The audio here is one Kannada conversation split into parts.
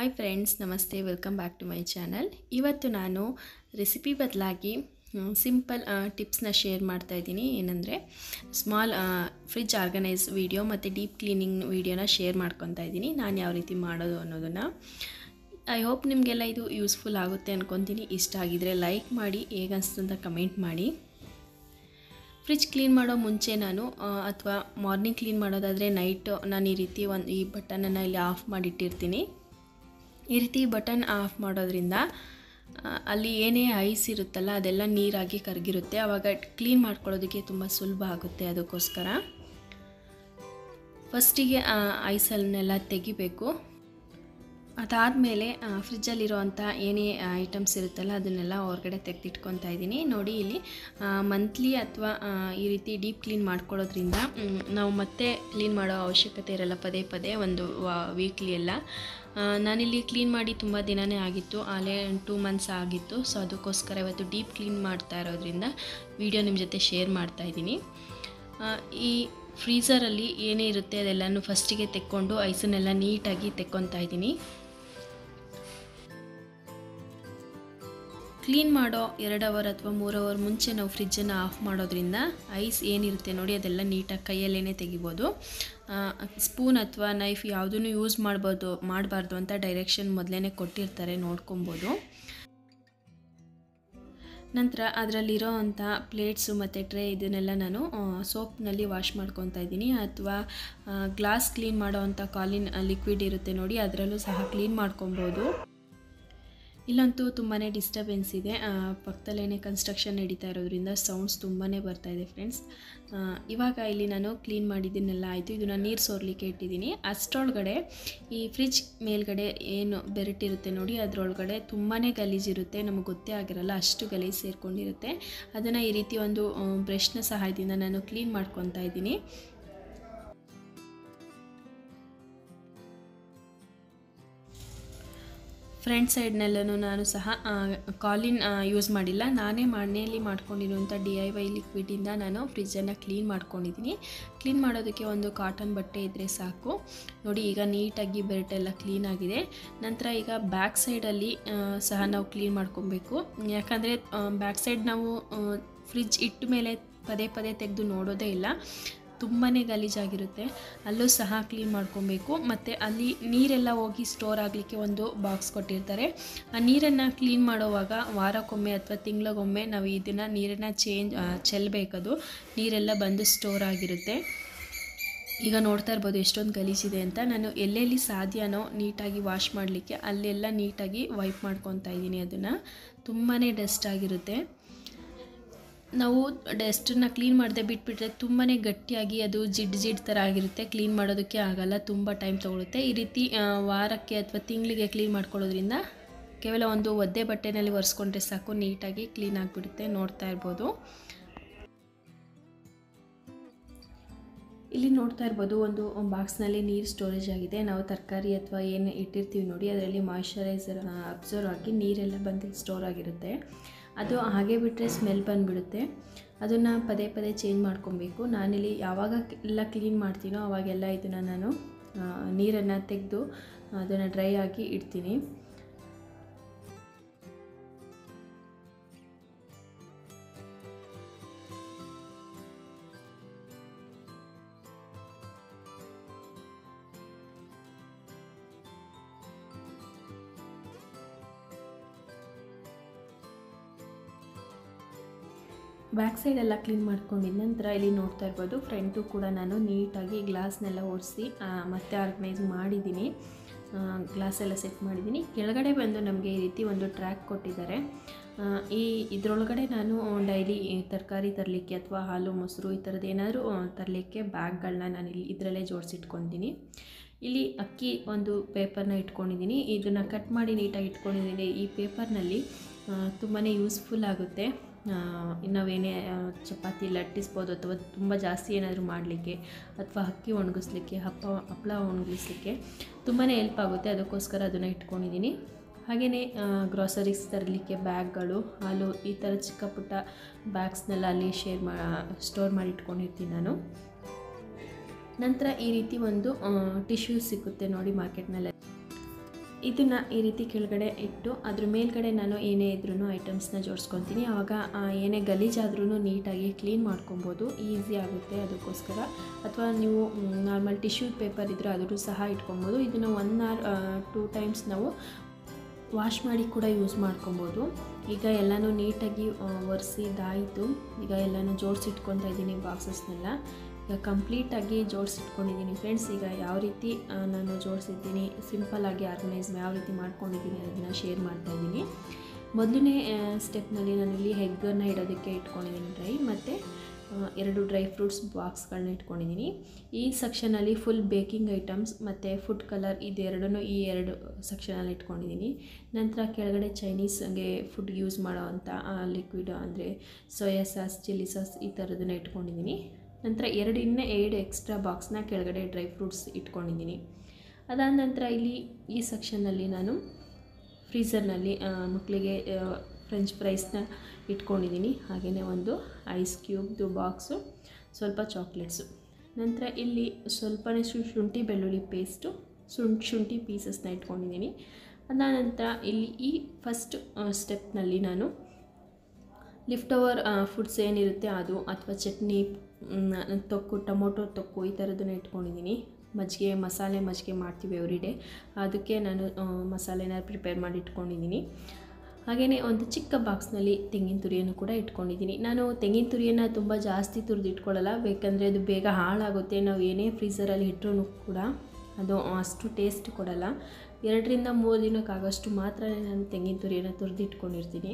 ಹಾಯ್ ಫ್ರೆಂಡ್ಸ್ ನಮಸ್ತೆ welcome back to my channel ಇವತ್ತು ನಾನು ರೆಸಿಪಿ ಬದಲಾಗಿ ಸಿಂಪಲ್ ಟಿಪ್ಸ್ನ ಶೇರ್ ಮಾಡ್ತಾ ಇದ್ದೀನಿ ಏನಂದರೆ ಸ್ಮಾಲ್ ಫ್ರಿಜ್ ಆರ್ಗನೈಸ್ ವಿಡಿಯೋ ಮತ್ತು ಡೀಪ್ ಕ್ಲೀನಿಂಗ್ ವಿಡಿಯೋನ ಶೇರ್ ಮಾಡ್ಕೊತಾ ಇದ್ದೀನಿ ನಾನು ಯಾವ ರೀತಿ ಮಾಡೋದು ಅನ್ನೋದನ್ನು ಐ ಹೋಪ್ ನಿಮಗೆಲ್ಲ ಇದು ಯೂಸ್ಫುಲ್ ಆಗುತ್ತೆ ಅಂದ್ಕೊತೀನಿ ಇಷ್ಟ ಆಗಿದರೆ ಲೈಕ್ ಮಾಡಿ ಹೇಗೆ ಅನಿಸ್ತು ಅಂತ ಕಮೆಂಟ್ ಮಾಡಿ ಫ್ರಿಜ್ ಕ್ಲೀನ್ ಮಾಡೋ ಮುಂಚೆ ನಾನು ಅಥವಾ ಮಾರ್ನಿಂಗ್ ಕ್ಲೀನ್ ಮಾಡೋದಾದರೆ ನೈಟು ನಾನು ಈ ರೀತಿ ಒಂದು ಈ ಬಟನನ್ನು ಇಲ್ಲಿ ಆಫ್ ಮಾಡಿಟ್ಟಿರ್ತೀನಿ ಈ ರೀತಿ ಬಟನ್ ಆಫ್ ಮಾಡೋದ್ರಿಂದ ಆ, ಅಲ್ಲಿ ಏನೇ ಐಸ್ ಇರುತ್ತಲ್ಲ ಅದೆಲ್ಲ ನೀರಾಗಿ ಕರಗಿರುತ್ತೆ ಆವಾಗ ಕ್ಲೀನ್ ಮಾಡ್ಕೊಳ್ಳೋದಕ್ಕೆ ತುಂಬ ಸುಲಭ ಆಗುತ್ತೆ ಅದಕ್ಕೋಸ್ಕರ ಫಸ್ಟಿಗೆ ಐಸಲ್ನೆಲ್ಲ ತೆಗಿಬೇಕು ಅದಾದಮೇಲೆ ಫ್ರಿಜ್ಜಲ್ಲಿರೋವಂಥ ಏನೇ ಐಟಮ್ಸ್ ಇರುತ್ತಲ್ಲ ಅದನ್ನೆಲ್ಲ ಹೊರಗಡೆ ತೆಗೆದಿಟ್ಕೊತಾ ಇದ್ದೀನಿ ನೋಡಿ ಇಲ್ಲಿ ಮಂತ್ಲಿ ಅಥವಾ ಈ ರೀತಿ ಡೀಪ್ ಕ್ಲೀನ್ ಮಾಡ್ಕೊಳ್ಳೋದ್ರಿಂದ ಮ್, ನಾವು ಮತ್ತೆ ಕ್ಲೀನ್ ಮಾಡೋ ಅವಶ್ಯಕತೆ ಇರಲ್ಲ ಪದೇ ಪದೇ ಒಂದು ವೀಕ್ಲಿ ಎಲ್ಲ ಆ, ನಾನಿಲ್ಲಿ ಕ್ಲೀನ್ ಮಾಡಿ ತುಂಬ ದಿನವೇ ಆಗಿತ್ತು ಆಲೇ ಟೂ ಮಂತ್ಸ್ ಆಗಿತ್ತು ಸೊ ಅದಕ್ಕೋಸ್ಕರ ಇವತ್ತು ಡೀಪ್ ಕ್ಲೀನ್ ಮಾಡ್ತಾ ಇರೋದ್ರಿಂದ ವಿಡಿಯೋ ನಿಮ್ಮ ಜೊತೆ ಶೇರ್ ಮಾಡ್ತಾ ಇದ್ದೀನಿ ಆ, ಈ ಫ್ರೀಝರಲ್ಲಿ ಏನೇ ಇರುತ್ತೆ ಅದೆಲ್ಲನೂ ಫಸ್ಟಿಗೆ ತೆಕ್ಕೊಂಡು ಐಸನ್ನೆಲ್ಲ ನೀಟಾಗಿ ತೆಕ್ಕೊತಾ ಇದ್ದೀನಿ ಕ್ಲೀನ್ ಮಾಡೋ ಎರಡು ಅವರ್ ಅಥವಾ ಮೂರು ಅವರ್ ಮುಂಚೆ ನಾವು ಫ್ರಿಜ್ಜನ್ನು ಆಫ್ ಮಾಡೋದ್ರಿಂದ ಐಸ್ ಏನಿರುತ್ತೆ ನೋಡಿ ಅದೆಲ್ಲ ನೀಟಾಗಿ ಕೈಯಲ್ಲೇ ತೆಗಿಬೋದು ಸ್ಪೂನ್ ಅಥವಾ ನೈಫ್ ಯಾವುದನ್ನು ಯೂಸ್ ಮಾಡ್ಬೋದು ಮಾಡಬಾರ್ದು ಅಂತ ಡೈರೆಕ್ಷನ್ ಮೊದಲೇ ಕೊಟ್ಟಿರ್ತಾರೆ ನೋಡ್ಕೊಬೋದು ನಂತರ ಅದರಲ್ಲಿರೋ ಅಂಥ ಪ್ಲೇಟ್ಸು ಮತ್ತು ಟ್ರೇ ಇದನ್ನೆಲ್ಲ ನಾನು ಸೋಪ್ನಲ್ಲಿ ವಾಶ್ ಮಾಡ್ಕೊತಾ ಇದ್ದೀನಿ ಅಥವಾ ಗ್ಲಾಸ್ ಕ್ಲೀನ್ ಮಾಡೋ ಅಂಥ ಕಾಲಿನ್ ಲಿಕ್ವಿಡ್ ಇರುತ್ತೆ ನೋಡಿ ಅದರಲ್ಲೂ ಸಹ ಕ್ಲೀನ್ ಮಾಡ್ಕೊಬೋದು ಇಲ್ಲಂತೂ ತುಂಬಾ ಡಿಸ್ಟರ್ಬೆನ್ಸ್ ಇದೆ ಆ, ಪಕ್ಕದಲ್ಲೇ ಕನ್ಸ್ಟ್ರಕ್ಷನ್ ನಡೀತಾ ಇರೋದ್ರಿಂದ ಸೌಂಡ್ಸ್ ತುಂಬಾ ಬರ್ತಾ ಇದೆ ಫ್ರೆಂಡ್ಸ್ ಇವಾಗ ಇಲ್ಲಿ ನಾನು ಕ್ಲೀನ್ ಮಾಡಿದ್ದನ್ನೆಲ್ಲ ಆಯಿತು ಇದನ್ನು ನೀರು ಸೋರ್ಲಿಕ್ಕೆ ಇಟ್ಟಿದ್ದೀನಿ ಅಷ್ಟರೊಳಗಡೆ ಈ ಫ್ರಿಜ್ ಮೇಲ್ಗಡೆ ಏನು ಬೆರಟಿರುತ್ತೆ ನೋಡಿ ಅದರೊಳಗಡೆ ತುಂಬಾ ಗಲೀಜಿರುತ್ತೆ ನಮಗೆ ಗೊತ್ತೇ ಆಗಿರಲ್ಲ ಅಷ್ಟು ಗಲೀಜು ಸೇರಿಕೊಂಡಿರುತ್ತೆ ಅದನ್ನು ಈ ರೀತಿ ಒಂದು ಬ್ರಷ್ನ ಸಹಾಯದಿಂದ ನಾನು ಕ್ಲೀನ್ ಮಾಡ್ಕೊತಾ ಇದ್ದೀನಿ ಫ್ರಂಟ್ ಸೈಡ್ನೆಲ್ಲೂ ನಾನು ಸಹ ಕಾಲಿನ್ ಯೂಸ್ ಮಾಡಿಲ್ಲ ನಾನೇ ಮನೆಯಲ್ಲಿ ಮಾಡ್ಕೊಂಡಿರುವಂಥ ಡಿ ಐ ವೈ ಲಿಕ್ವಿಡಿಂದ ನಾನು ಫ್ರಿಜ್ಜನ್ನು ಕ್ಲೀನ್ ಮಾಡ್ಕೊಂಡಿದ್ದೀನಿ ಕ್ಲೀನ್ ಮಾಡೋದಕ್ಕೆ ಒಂದು ಕಾಟನ್ ಬಟ್ಟೆ ಇದ್ದರೆ ಸಾಕು ನೋಡಿ ಈಗ ನೀಟಾಗಿ ಬೆಲ್ಟೆಲ್ಲ ಕ್ಲೀನ್ ಆಗಿದೆ ನಂತರ ಈಗ ಬ್ಯಾಕ್ ಸೈಡಲ್ಲಿ ಸಹ ನಾವು ಕ್ಲೀನ್ ಮಾಡ್ಕೊಬೇಕು ಯಾಕಂದರೆ ಬ್ಯಾಕ್ ಸೈಡ್ ನಾವು ಫ್ರಿಜ್ ಇಟ್ಟ ಮೇಲೆ ಪದೇ ಪದೇ ತೆಗೆದು ನೋಡೋದೇ ಇಲ್ಲ ತುಂಬಾ ಗಲೀಜಾಗಿರುತ್ತೆ ಅಲ್ಲೂ ಸಹ ಕ್ಲೀನ್ ಮಾಡ್ಕೊಬೇಕು ಮತ್ತು ಅಲ್ಲಿ ನೀರೆಲ್ಲ ಹೋಗಿ ಸ್ಟೋರ್ ಆಗಲಿಕ್ಕೆ ಒಂದು ಬಾಕ್ಸ್ ಕೊಟ್ಟಿರ್ತಾರೆ ಆ ನೀರನ್ನು ಕ್ಲೀನ್ ಮಾಡೋವಾಗ ವಾರಕ್ಕೊಮ್ಮೆ ಅಥವಾ ತಿಂಗಳಿಗೊಮ್ಮೆ ನಾವು ಇದನ್ನು ನೀರನ್ನು ಚೇಂಜ್ ಚೆಲ್ಲಬೇಕದು ನೀರೆಲ್ಲ ಬಂದು ಸ್ಟೋರ್ ಆಗಿರುತ್ತೆ ಈಗ ನೋಡ್ತಾ ಇರ್ಬೋದು ಎಷ್ಟೊಂದು ಗಲೀಜಿದೆ ಅಂತ ನಾನು ಎಲ್ಲೆಲ್ಲಿ ಸಾಧ್ಯನೋ ನೀಟಾಗಿ ವಾಶ್ ಮಾಡಲಿಕ್ಕೆ ಅಲ್ಲೆಲ್ಲ ನೀಟಾಗಿ ವೈಪ್ ಮಾಡ್ಕೊತಾ ಇದ್ದೀನಿ ಅದನ್ನು ತುಂಬಾ ಡಸ್ಟ್ ಆಗಿರುತ್ತೆ ನಾವು ಡಸ್ಟನ್ನ ಕ್ಲೀನ್ ಮಾಡದೆ ಬಿಟ್ಬಿಟ್ರೆ ತುಂಬಾ ಗಟ್ಟಿಯಾಗಿ ಅದು ಜಿಡ್ ಜಿಡ್ ಥರ ಆಗಿರುತ್ತೆ ಕ್ಲೀನ್ ಮಾಡೋದಕ್ಕೆ ಆಗಲ್ಲ ತುಂಬ ಟೈಮ್ ತೊಗೊಳುತ್ತೆ ಈ ರೀತಿ ಆ, ವಾರಕ್ಕೆ ಅಥವಾ ತಿಂಗಳಿಗೆ ಕ್ಲೀನ್ ಮಾಡ್ಕೊಳ್ಳೋದ್ರಿಂದ ಕೇವಲ ಒಂದು ಒದ್ದೆ ಬಟ್ಟೆನಲ್ಲಿ ಒರೆಸ್ಕೊಂಡ್ರೆ ಸಾಕು ನೀಟಾಗಿ ಕ್ಲೀನ್ ಆಗಿಬಿಡುತ್ತೆ ನೋಡ್ತಾ ಇರ್ಬೋದು ಇಲ್ಲಿ ನೋಡ್ತಾ ಇರ್ಬೋದು ಒಂದು ಬಾಕ್ಸ್ನಲ್ಲಿ ನೀರು ಸ್ಟೋರೇಜ್ ಆಗಿದೆ ನಾವು ತರಕಾರಿ ಅಥವಾ ಏನು ಇಟ್ಟಿರ್ತೀವಿ ನೋಡಿ ಅದರಲ್ಲಿ ಮಾಯ್ಶ್ಚರೈಸರ್ ಅಬ್ಸರ್ವ್ ಆಗಿ ನೀರೆಲ್ಲ ಬಂದು ಸ್ಟೋರ್ ಆಗಿರುತ್ತೆ ಅದು ಹಾಗೆ ಬಿಟ್ಟರೆ ಸ್ಮೆಲ್ ಬಂದುಬಿಡುತ್ತೆ ಅದನ್ನು ಪದೇ ಪದೇ ಚೇಂಜ್ ಮಾಡ್ಕೊಬೇಕು ನಾನಿಲ್ಲಿ ಯಾವಾಗ ಎಲ್ಲ ಕ್ಲೀನ್ ಮಾಡ್ತೀನೋ ಅವಾಗೆಲ್ಲ ಇದನ್ನು ನಾನು ನೀರನ್ನು ತೆಗೆದು ಅದನ್ನು ಡ್ರೈ ಆಗಿ ಇಡ್ತೀನಿ ಬ್ಯಾಕ್ ಸೈಡ್ ಎಲ್ಲ ಕ್ಲೀನ್ ಮಾಡ್ಕೊಂಡಿದ್ದ ನಂತರ ಇಲ್ಲಿ ನೋಡ್ತಾ ಇರ್ಬೋದು ಫ್ರಂಟು ಕೂಡ ನಾನು ನೀಟಾಗಿ ಗ್ಲಾಸ್ನೆಲ್ಲ ಒರೆಸಿ ಮತ್ತೆ ಆರ್ಗನೈಸ್ ಮಾಡಿದ್ದೀನಿ ಗ್ಲಾಸ್ ಎಲ್ಲ ಸೆಟ್ ಮಾಡಿದ್ದೀನಿ ಕೆಳಗಡೆ ಬಂದು ನಮಗೆ ಈ ರೀತಿ ಒಂದು ಟ್ರ್ಯಾಕ್ ಕೊಟ್ಟಿದ್ದಾರೆ ಆ, ಈ ಇದರೊಳಗಡೆ ನಾನು ಡೈಲಿ ತರಕಾರಿ ತರಲಿಕ್ಕೆ ಅಥವಾ ಹಾಲು ಮೊಸರು ಈ ಥರದ್ದು ಏನಾದರೂ ತರಲಿಕ್ಕೆ ಬ್ಯಾಗ್ಗಳನ್ನ ನಾನು ಇಲ್ಲಿ ಇದರಲ್ಲೇ ಜೋಡಿಸಿಟ್ಕೊತೀನಿ ಇಲ್ಲಿ ಅಕ್ಕಿ ಒಂದು ಪೇಪರ್ನ ಇಟ್ಕೊಂಡಿದ್ದೀನಿ ಇದನ್ನು ಕಟ್ ಮಾಡಿ ನೀಟಾಗಿ ಇಟ್ಕೊಂಡಿದ್ದೀನಿ ಈ ಪೇಪರ್ನಲ್ಲಿ ತುಂಬಾ ಯೂಸ್ಫುಲ್ ಆಗುತ್ತೆ ಆ, ನಾವೇನೇ ಆ, ಚಪಾತಿ ಲಟ್ಟಿಸ್ಬೋದು ಅಥವಾ ತುಂಬ ಜಾಸ್ತಿ ಏನಾದರೂ ಮಾಡಲಿಕ್ಕೆ ಅಥವಾ ಅಕ್ಕಿ ಒಣಗಿಸ್ಲಿಕ್ಕೆ ಹಪ್ಪ ಹಪ್ಪಳ ಒಣಗಿಸ್ಲಿಕ್ಕೆ ತುಂಬಾ ಹೆಲ್ಪ್ ಆಗುತ್ತೆ ಅದಕ್ಕೋಸ್ಕರ ಅದನ್ನು ಇಟ್ಕೊಂಡಿದ್ದೀನಿ ಹಾಗೆಯೇ ಗ್ರಾಸರೀಸ್ ತರಲಿಕ್ಕೆ ಬ್ಯಾಗ್ಗಳು ಹಾಲು ಈ ಥರ ಚಿಕ್ಕ ಪುಟ್ಟ ಬ್ಯಾಗ್ಸ್ನೆಲ್ಲ ಅಲ್ಲಿ ಶೇರ್ ಮಾ ಸ್ಟೋರ್ ಮಾಡಿ ಇಟ್ಕೊಂಡಿರ್ತೀನಿ ನಾನು ನಂತರ ಈ ರೀತಿ ಒಂದು ಟಿಶ್ಯೂ ಸಿಗುತ್ತೆ ನೋಡಿ ಮಾರ್ಕೆಟ್ನಲ್ಲಿ ಇದನ್ನು ಈ ರೀತಿ ಕೆಳಗಡೆ ಇಟ್ಟು ಅದ್ರ ಮೇಲ್ಗಡೆ ನಾನು ಏನೇ ಇದ್ರೂ ಐಟಮ್ಸ್ನ ಜೋಡಿಸ್ಕೊತೀನಿ ಆವಾಗ ಆ, ಏನೇ ಗಲೀಜಾದ್ರೂ ನೀಟಾಗಿ ಕ್ಲೀನ್ ಮಾಡ್ಕೊಬೋದು ಈಸಿ ಆಗುತ್ತೆ ಅದಕ್ಕೋಸ್ಕರ ಅಥವಾ ನೀವು ನಾರ್ಮಲ್ ಟಿಶ್ಯೂ ಪೇಪರ್ ಇದ್ದರೆ ಅದರೂ ಸಹ ಇಟ್ಕೊಬೋದು ಇದನ್ನು ಒನ್ ಆರ್ ಟೂ ಟೈಮ್ಸ್ ನಾವು ವಾಶ್ ಮಾಡಿ ಕೂಡ ಯೂಸ್ ಮಾಡ್ಕೊಬೋದು ಈಗ ಎಲ್ಲನೂ ನೀಟಾಗಿ ಒರೆಸಿ ಇದಾಯಿತು ಈಗ ಎಲ್ಲನೂ ಜೋಡಿಸಿಟ್ಕೊತಾ ಇದ್ದೀನಿ ಬಾಕ್ಸಸ್ನೆಲ್ಲ ಈಗ ಕಂಪ್ಲೀಟಾಗಿ ಜೋಡಿಸಿಟ್ಕೊಂಡಿದ್ದೀನಿ ಫ್ರೆಂಡ್ಸ್ ಈಗ ಯಾವ ರೀತಿ ಆ, ನಾನು ಜೋಡಿಸಿದ್ದೀನಿ ಸಿಂಪಲ್ಲಾಗಿ ಆರ್ಗನೈಸ್ ಯಾವ ರೀತಿ ಮಾಡ್ಕೊಂಡಿದ್ದೀನಿ ಅದನ್ನು ಶೇರ್ ಮಾಡ್ತಾ ಇದ್ದೀನಿ ಮೊದಲನೇ ಸ್ಟೆಪ್ನಲ್ಲಿ ನಾನಿಲ್ಲಿ ಹೆಗ್ಗನ್ನು ಇಡೋದಕ್ಕೆ ಇಟ್ಕೊಂಡಿದ್ದೀನಿ ಡ್ರೈ ಮತ್ತು ಎರಡು ಡ್ರೈ ಫ್ರೂಟ್ಸ್ ಬಾಕ್ಸ್ಗಳನ್ನ ಇಟ್ಕೊಂಡಿದ್ದೀನಿ ಈ ಸೆಕ್ಷನಲ್ಲಿ ಫುಲ್ ಬೇಕಿಂಗ್ ಐಟಮ್ಸ್ ಮತ್ತು ಫುಡ್ ಕಲರ್ ಇದೆರಡನ್ನೂ ಈ ಎರಡು ಸೆಕ್ಷನಲ್ಲಿ ಇಟ್ಕೊಂಡಿದ್ದೀನಿ ನಂತರ ಕೆಳಗಡೆ ಚೈನೀಸ್ಗೆ ಫುಡ್ ಯೂಸ್ ಮಾಡೋ ಅಂಥ ಲಿಕ್ವಿಡ್ ಅಂದರೆ ಸೋಯಾ ಸಾಸ್ ಚಿಲ್ಲಿ ಸಾಸ್ ಈ ಥರದನ್ನ ಇಟ್ಕೊಂಡಿದ್ದೀನಿ ನಂತರ ಎರಡು ಇನ್ನೂ ಎರಡು ಎಕ್ಸ್ಟ್ರಾ ಬಾಕ್ಸ್ನ ಕೆಳಗಡೆ ಡ್ರೈ ಫ್ರೂಟ್ಸ್ ಇಟ್ಕೊಂಡಿದ್ದೀನಿ ಅದಾದ ನಂತರ ಇಲ್ಲಿ ಈ ಸೆಕ್ಷನ್ನಲ್ಲಿ ನಾನು ಫ್ರೀಝರ್ನಲ್ಲಿ ಮಕ್ಕಳಿಗೆ ಫ್ರೆಂಚ್ ಫ್ರೈಸ್ನ ಇಟ್ಕೊಂಡಿದ್ದೀನಿ ಹಾಗೆಯೇ ಒಂದು ಐಸ್ ಕ್ಯೂಬ್ದು ಬಾಕ್ಸು ಸ್ವಲ್ಪ ಚಾಕ್ಲೇಟ್ಸು ನಂತರ ಇಲ್ಲಿ ಸ್ವಲ್ಪನೇ ಶು ಶುಂಠಿ ಬೆಳ್ಳುಳ್ಳಿ ಪೇಸ್ಟು ಶುಂಠಿ ಶುಂಠಿ ಪೀಸಸ್ನ ಇಟ್ಕೊಂಡಿದ್ದೀನಿ ಅದಾದ ನಂತರ ಇಲ್ಲಿ ಈ ಫಸ್ಟ್ ಸ್ಟೆಪ್ನಲ್ಲಿ ನಾನು ಲಿಫ್ಟ್ ಓವರ್ ಫುಡ್ಸ್ ಏನಿರುತ್ತೆ ಅದು ಅಥವಾ ಚಟ್ನಿ ಮ್, ತೊಕ್ಕು ಟೊಮೊಟೊ ತೊಕ್ಕು ಈ ಥರದನ್ನ ಇಟ್ಕೊಂಡಿದ್ದೀನಿ ಮಜ್ಜಿಗೆ ಮಸಾಲೆ ಮಜ್ಜಿಗೆ ಮಾಡ್ತೀವಿ ಎವ್ರಿ ಡೇ ಅದಕ್ಕೆ ನಾನು ಆ, ಮಸಾಲೆನ ಪ್ರಿಪೇರ್ ಮಾಡಿ ಇಟ್ಕೊಂಡಿದ್ದೀನಿ ಹಾಗೆಯೇ ಒಂದು ಚಿಕ್ಕ ಬಾಕ್ಸ್ನಲ್ಲಿ ತೆಂಗಿನ ತುರಿಯನ್ನು ಕೂಡ ಇಟ್ಕೊಂಡಿದ್ದೀನಿ ನಾನು ತೆಂಗಿನ ತುರಿಯನ್ನು ತುಂಬ ಜಾಸ್ತಿ ತುರಿದು ಇಟ್ಕೊಳ್ಳಲ್ಲ ಬೇಕಂದರೆ ಅದು ಬೇಗ ಹಾಳಾಗುತ್ತೆ ನಾವು ಏನೇ ಫ್ರೀಝರಲ್ಲಿ ಇಟ್ಟರೂ ಕೂಡ ಅದು ಅಷ್ಟು ಟೇಸ್ಟ್ ಕೊಡಲ್ಲ ಎರಡರಿಂದ ಮೂರು ದಿನಕ್ಕಾಗೋಷ್ಟು ಮಾತ್ರ ನಾನು ತೆಂಗಿನ ತುರಿಯನ್ನು ತುರಿದು ಇಟ್ಕೊಂಡಿರ್ತೀನಿ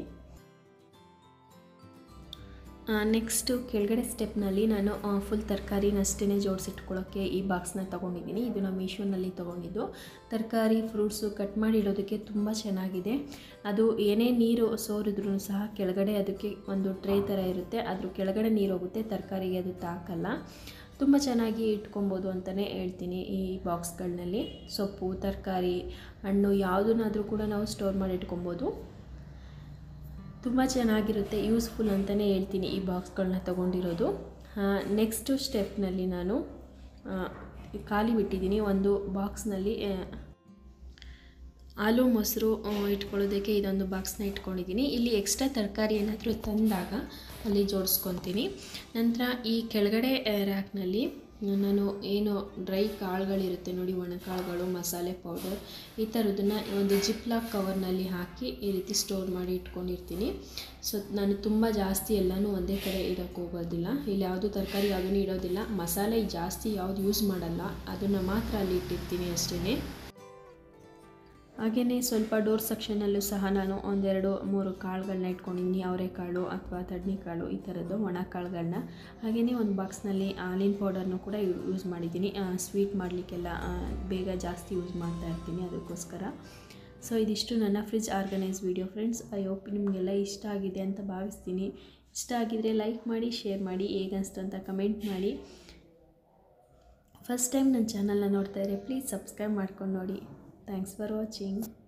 ನೆಕ್ಸ್ಟು ಕೆಳಗಡೆ ಸ್ಟೆಪ್ನಲ್ಲಿ ನಾನು ಫುಲ್ ತರಕಾರಿನಷ್ಟೇ ಜೋಡಿಸಿಟ್ಕೊಳ್ಳೋಕ್ಕೆ ಈ ಬಾಕ್ಸ್ನ ತೊಗೊಂಡಿದ್ದೀನಿ ಇದು ನಾನು ಮೀಶೋನಲ್ಲಿ ತೊಗೊಂಡಿದ್ದು ತರಕಾರಿ ಫ್ರೂಟ್ಸು ಕಟ್ ಮಾಡಿ ಇಡೋದಕ್ಕೆ ತುಂಬ ಚೆನ್ನಾಗಿದೆ ಅದು ಏನೇ ನೀರು ಸೋರಿದ್ರೂ ಸಹ ಕೆಳಗಡೆ ಅದಕ್ಕೆ ಒಂದು ಟ್ರೇ ಥರ ಇರುತ್ತೆ ಅದ್ರ ಕೆಳಗಡೆ ನೀರು ಹೋಗುತ್ತೆ ತರಕಾರಿಗೆ ಅದು ತಾಕಲ್ಲ ತುಂಬ ಚೆನ್ನಾಗಿ ಇಟ್ಕೊಬೋದು ಅಂತಲೇ ಹೇಳ್ತೀನಿ ಈ ಬಾಕ್ಸ್ಗಳಲ್ಲಿ ಸೊಪ್ಪು ತರಕಾರಿ ಹಣ್ಣು ಯಾವುದನ್ನಾದರೂ ಕೂಡ ನಾವು ಸ್ಟೋರ್ ಮಾಡಿ ಇಟ್ಕೊಬೋದು ತುಂಬ ಚೆನ್ನಾಗಿರುತ್ತೆ ಯೂಸ್ಫುಲ್ ಅಂತಲೇ ಹೇಳ್ತೀನಿ ಈ ಬಾಕ್ಸ್ಗಳನ್ನ ತೊಗೊಂಡಿರೋದು ನೆಕ್ಸ್ಟು ಸ್ಟೆಪ್ನಲ್ಲಿ ನಾನು ಆ, ಖಾಲಿ ಬಿಟ್ಟಿದ್ದೀನಿ ಒಂದು ಬಾಕ್ಸ್ನಲ್ಲಿ ಆ, ಹಾಲು ಮೊಸರು ಆ, ಇಟ್ಕೊಳ್ಳೋದಕ್ಕೆ ಇದೊಂದು ಬಾಕ್ಸ್ನ ಇಟ್ಕೊಂಡಿದ್ದೀನಿ ಇಲ್ಲಿ ಎಕ್ಸ್ಟ್ರಾ ತರಕಾರಿ ಏನಾದರೂ ತಂದಾಗ ಅಲ್ಲಿ ಜೋಡಿಸ್ಕೊತೀನಿ ನಂತರ ಈ ಕೆಳಗಡೆ ರ್ಯಾಕ್ನಲ್ಲಿ ನಾನು ಏನು ಡ್ರೈ ಕಾಳುಗಳಿರುತ್ತೆ ನೋಡಿ ಒಣಕಾಳುಗಳು ಮಸಾಲೆ ಪೌಡರ್ ಈ ಥರದನ್ನು ಒಂದು ಜಿಪ್ಲಾಕ್ ಕವರ್ನಲ್ಲಿ ಹಾಕಿ ಈ ರೀತಿ ಸ್ಟೋರ್ ಮಾಡಿ ಇಟ್ಕೊಂಡಿರ್ತೀನಿ ಸೊ ನಾನು ತುಂಬ ಜಾಸ್ತಿ ಎಲ್ಲನೂ ಒಂದೇ ಕಡೆ ಇಡೋಕ್ಕೆ ಹೋಗೋದಿಲ್ಲ ಇಲ್ಲಿ ಯಾವುದು ತರಕಾರಿ ಯಾವುದೂ ಇಡೋದಿಲ್ಲ ಮಸಾಲೆ ಜಾಸ್ತಿ ಯಾವುದು ಯೂಸ್ ಮಾಡಲ್ಲ ಅದನ್ನು ಮಾತ್ರ ಅಲ್ಲಿ ಇಟ್ಟಿರ್ತೀನಿ ಅಷ್ಟೇ ಹಾಗೆಯೇ ಸ್ವಲ್ಪ ಡೋರ್ ಸೆಕ್ಷನಲ್ಲೂ ಸಹ ನಾನು ಒಂದೆರಡು ಮೂರು ಕಾಳುಗಳನ್ನ ಇಟ್ಕೊಂಡಿದ್ದೀನಿ ಅವರೆಕಾಳು ಅಥವಾ ತಡ್ನಿಕಾಳು ಈ ಥರದ್ದು ಒಣ ಕಾಳುಗಳನ್ನ ಹಾಗೆಯೇ ಒಂದು ಬಾಕ್ಸ್ನಲ್ಲಿ ಹಾಲಿನ ಪೌಡರ್ನು ಕೂಡ ಯೂಸ್ ಮಾಡಿದ್ದೀನಿ ಸ್ವೀಟ್ ಮಾಡಲಿಕ್ಕೆಲ್ಲ ಬೇಗ ಜಾಸ್ತಿ ಯೂಸ್ ಮಾಡ್ತಾ ಇರ್ತೀನಿ ಅದಕ್ಕೋಸ್ಕರ ಸೊ ಇದಿಷ್ಟು ನನ್ನ fridge organise video friends I hope ನಿಮಗೆಲ್ಲ ಇಷ್ಟ ಆಗಿದೆ ಅಂತ ಭಾವಿಸ್ತೀನಿ ಇಷ್ಟ ಆಗಿದರೆ ಲೈಕ್ ಮಾಡಿ ಶೇರ್ ಮಾಡಿ ಹೇಗನ್ಸ್ತು ಅಂತ ಕಮೆಂಟ್ ಮಾಡಿ ಫಸ್ಟ್ ಟೈಮ್ ನನ್ನ ಚಾನಲ್ನ ನೋಡ್ತಾ ಇದ್ರೆ ಪ್ಲೀಸ್ ಸಬ್ಸ್ಕ್ರೈಬ್ ಮಾಡ್ಕೊಂಡು ನೋಡಿ ಥ್ಯಾಂಕ್ಸ್ ಫಾರ್ ವಾಚಿಂಗ್